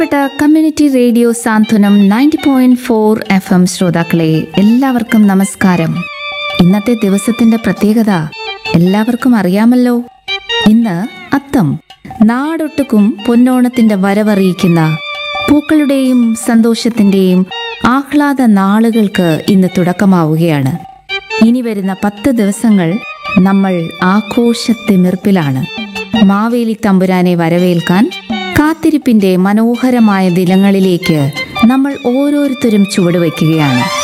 പ്രിയപ്പെട്ട community radio Santhwanam ninety point four F M ശ്രോതാക്കളെ എല്ലാവർക്കും നമസ്കാരം ഇന്നത്തെ ദിവസത്തിന്റെ പ്രത്യേകത എല്ലാവർക്കും അറിയാമല്ലോ ഇന്ന് അത്തം നാടൊട്ടുക്കും പൊന്നോണത്തിന്റെ വരവറിയിക്കുന്ന പൂക്കളുടെയും സന്തോഷത്തിന്റെയും ആഹ്ലാദ നാളുകൾക്ക് ഇന്ന് തുടക്കമാവുകയാണ് ഇനി വരുന്ന പത്ത് ദിവസങ്ങൾ നമ്മൾ ആഘോഷത്തിമിർപ്പിലാണ് മാവേലി തമ്പുരാനെ വരവേൽക്കാൻ കാത്തിരിപ്പിന്റെ മനോഹരമായ ദിനങ്ങളിലേക്ക് നമ്മൾ ഓരോരുത്തരും ചുവടുവയ്ക്കുകയാണ്